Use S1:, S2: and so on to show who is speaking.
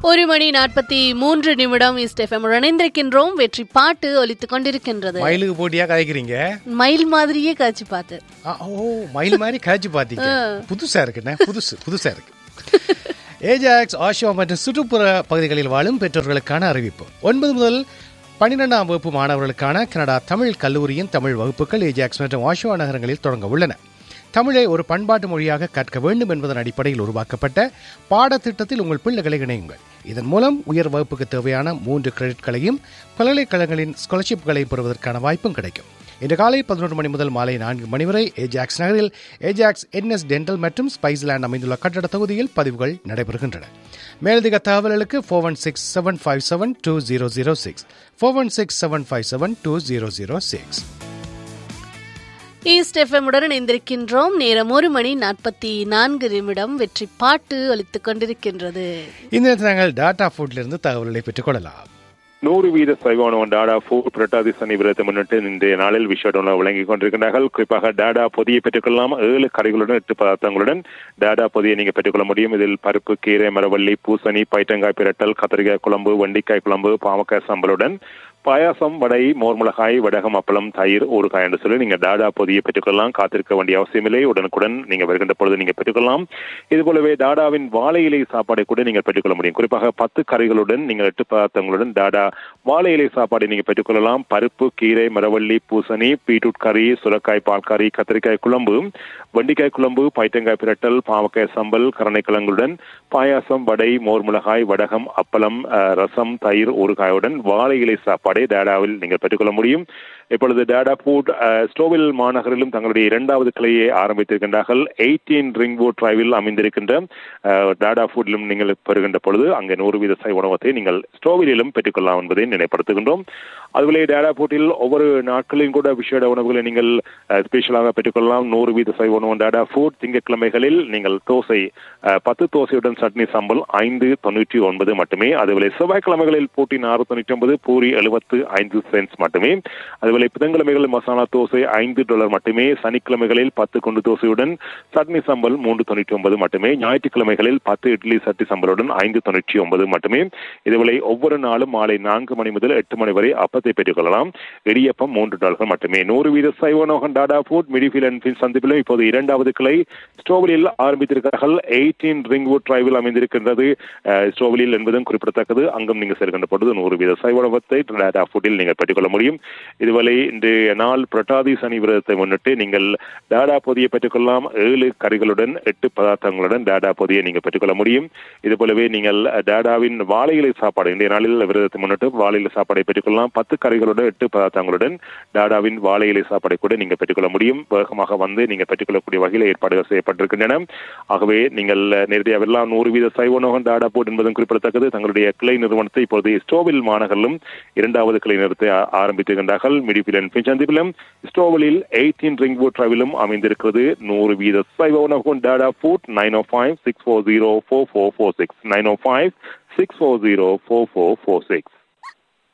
S1: ஒரு மணி நாற்பத்தி மூன்று நிமிடம் இஸ்டெஃபம் இணைந்திருக்கின்றோம் வெற்றி பாட்டு ஒலித்துக் கொண்டிருக்கின்றது
S2: மயிலுக்கு போட்டியா கதைக்கிறீங்க
S1: மயில் மாதிரியே காட்சி பார்த்து
S2: ஆ, ஓ மயில் மாதிரி காய்ச்சி பார்த்தீங்க புதுசா இருக்குண்ணே புதுசு புதுசா இருக்கு ஏஜாக்ஸ் ஆஷோ மற்றும் சுற்றுப்புற பகுதிகளில் வாழும் பெற்றோர்களுக்கான அறிவிப்பு ஒன்பது முதல் பன்னிரெண்டாம் வகுப்பு மாணவர்களுக்கான கனடா தமிழ் கல்லூரியின் தமிழ் வகுப்புகள் ஏஜாக்ஸ் மற்றும் ஆஷோ நகரங்களில் தொடங்க உள்ளன தமிழை ஒரு பண்பாட்டு மொழியாக கற்க வேண்டும் என்பதன் அடிப்படையில் உருவாக்கப்பட்ட பாடத்திட்டத்தில் உங்கள் பிள்ளைகளை இணையுங்கள் இதன் மூலம் உயர் வகுப்புக்கு தேவையான மூன்று கிரெடிட்களையும் பல்கலைக்கழகங்களின் ஸ்காலர்ஷிப்களை பெறுவதற்கான வாய்ப்பும் கிடைக்கும் இன்று காலை பதினொன்று மணி முதல் மாலை நான்கு மணி வரை ஏஜாக்ஸ் நகரில் ஏஜாக்ஸ் என்எஸ் டென்டல் மற்றும் ஸ்பைஸ்லேண்ட் அமைந்துள்ள கட்டட தொகுதியில் பதிவுகள் நடைபெறுகின்றன மேலதிக தகவல்களுக்கு four one six seven five seven two zero zero six four one six seven five seven two zero zero six
S1: east எஃப்எம்முடன் இணைந்திருக்கின்றோம் நேரம் ஒரு மணி நாற்பத்தி நான்கு நிமிடம் வெற்றி பாட்டு ஒலித்துக் கொண்டிருக்கின்றது
S2: இந்த நேரத்தில் நாங்கள் டாடா ஃபுட்லிருந்து தகவல்களை பெற்றுக்கொள்ளலாம்
S3: நூறு வீத சைவானவன் டாடா ஃபோர் புரட்டாதி சனி விரதத்தை முன்னிட்டு இன்றைய நாளில் விஷயம் வழங்கிக் கொண்டிருக்கிறார்கள் குறிப்பாக டாடா பொதியை பெற்றுக்கொள்ளலாம் ஏழு கடைகளுடன் எட்டு பதார்த்தங்களுடன் டாடா பொதியை நீங்க பெற்றுக்கொள்ள முடியும் இதில் பருப்பு கீரை மரவள்ளி பூசணி பைட்டங்காய் பிரட்டல் கத்திரிக்காய் குழம்பு வெண்டிக்காய் குழம்பு பாவக்காய் சம்பலுடன் பாயாசம் வடை மோர்மிளகாய் வடகம் அப்பளம் தயிர் ஊறுகாய் என்று சொல்லி நீங்க டாடா பொதியை பெற்றுக்கொள்ளலாம் காத்திருக்க வேண்டிய அவசியமில்லை உடனுக்குடன் நீங்க வருகின்ற பொழுது நீங்க பெற்றுக்கொள்ளலாம் இது போலவே டாடாவின் வாழை இலை சாப்பாடை கூட நீங்கள் பெற்றுக்கொள்ள முடியும் குறிப்பாக பத்து கறிகளுடன் நீங்கள் எட்டு பதார்த்தங்களுடன் டாடா வாழை இலை சாப்பாடை நீங்க பெற்றுக்கொள்ளலாம் பருப்பு கீரை மரவள்ளி பூசணி பீட்ரூட் கறி சுரக்காய் பால் கறி கத்திரிக்காய் குழம்பு வெண்டிக்காய் குழம்பு பைட்டங்காய் பிரட்டல் பாவக்காய் சம்பல் கரணைக்கிழங்குடன் பாயாசம் வடை மோர் மிளகாய் வடகம் அப்பளம் அஹ், ரசம் தயிர் ஊறுகாயுடன் வாழை இலை சாப்பாடை டேடாவில் நீங்கள் பெற்றுக்கொள்ள முடியும் இப்பொழுது டேடா ஃபுட் ஸ்டோவில் மாநகரிலும் தங்களுடைய இரண்டாவது கிளையை ஆரம்பித்திருக்கின்றார்கள் எயிட்டீன் ரிங்வுட் டிரைவில் அமைந்திருக்கின்ற அஹ், டாடா ஃபுட்டிலும் நீங்கள் பெறுகின்ற பொழுது அங்கே நூறு வீத சை உணவத்தை நீங்கள் ஸ்டோவிலும் பெற்றுக்கொள்ளலாம் என்பதை நினைப்படுத்துகின்றோம் அதுபோல டேடா ஃபுட்டில் ஒவ்வொரு நாட்களிலும் கூட விஷேட உணவுகளை நீங்கள் அஹ், ஸ்பெஷலாக பெற்றுக்கொள்ளலாம் நூறு வீத சை உணவு டேடா ஃபுட் திங்கட்கிழமைகளில் நீங்கள் தோசை அஹ், பத்து தோசையுடன் சட்னி சம்பல் ஐந்து தொண்ணூற்றி ஒன்பது மட்டுமே அதுபோல செவ்வாய்க்கிழமைகளில் போட்டின் ஆறு தொண்ணூற்றி ஒன்பது பூரி எழுபத்து ஐந்து சென்ட்ஸ் மட்டுமே அதுபோல புதன்கிழமைகளில் மசாலா தோசை ஐந்து டாலர் மட்டுமே சனிக்கிழமைகளில் பத்து குண்டு தோசையுடன் சட்னி சம்பல் மூன்று தொண்ணூற்றி ஒன்பது மட்டுமே ஞாயிற்றுக்கிழமைகளில் பத்து இட்லி சட்னி சம்பலுடன் ஐந்து தொண்ணூற்றி ஒன்பது மட்டுமே இதுவரை ஒவ்வொரு நாளும் மாலை நான்கு மணி முதல் எட்டு மணி வரை அப்பத்தை பெற்றுக்கொள்ளலாம் இடியப்பம் மூன்று டாலர்கள் மட்டுமே நூறு வீத சைவனோகன் டாடா ஃபுட் மிடிஃபீல் அண்ட் பின் சந்திப்பிலும் இப்போது இரண்டாவது கிளை ஸ்டோவலில் ஆரம்பித்திருக்கிறார்கள் எயிட்டீன் ரிங்வுட் டிரைவில் அமைந்திருக்கின்றது அஹ், ஸ்டோவலில் என்பதும் குறிப்பிடத்தக்கது அங்கும் நீங்கள் செல்கின்ற பொழுது நூறு வீத சைவனவத்தை டாடா ஃபுட்டில் நீங்கள் பெற்றுக்கொள்ள முடியும் இதுவரை இன்றைய நாள் புரட்டாதி சனி விரதத்தை முன்னிட்டு நீங்கள் டாடா பொதியை பெற்றுக்கொள்ளலாம் ஏழு கறிகளுடன் எட்டு பதார்த்தங்களுடன் டாடா பொதியை நீங்கள் பெற்றுக்கொள்ள முடியும் இது போலவே நீங்கள் டாடாவின் வாழை இலை சாப்பாடு இன்றைய நாளில் விரதத்தை முன்னிட்டு வாழை இலை சாப்பாடை பெற்றுக்கொள்ளலாம் பத்து கறிகளுடன் எட்டு பதார்த்தங்களுடன் டாடாவின் வாழை இலை சாப்பாடை கூட நீங்கள் பெற்றுக்கொள்ள முடியும் வேகமாக வந்து நீங்கள் பெற்றுக்கொள்ளக்கூடிய வகையில் ஏற்பாடுகள் செய்யப்பட்டிருக்கின்றன ஆகவே நீங்கள் நேரடியாக எல்லாம் நூறு வீத சைவனோகன் டாடா போர்ட் என்பதும் குறிப்பிடத்தக்கது தங்களுடைய கிளை நிறுவனத்தை இப்பொழுது ஸ்டோவில் மாநகரிலும் இரண்டாவது கிளை நிறுவனத்தை ஆ- ஆரம்பித்திருக்கின்றார்கள் மிடிபிலன் பிஞ்சந்திபிலும் ஸ்டோவலில் எயிட்டீன் ரிங் போட் டிராவிலும் அமைந்திருக்கிறது நூறு வீத சைவனோகன் Tata food nine O five six four zero four four four six nine O five six four zero four four four six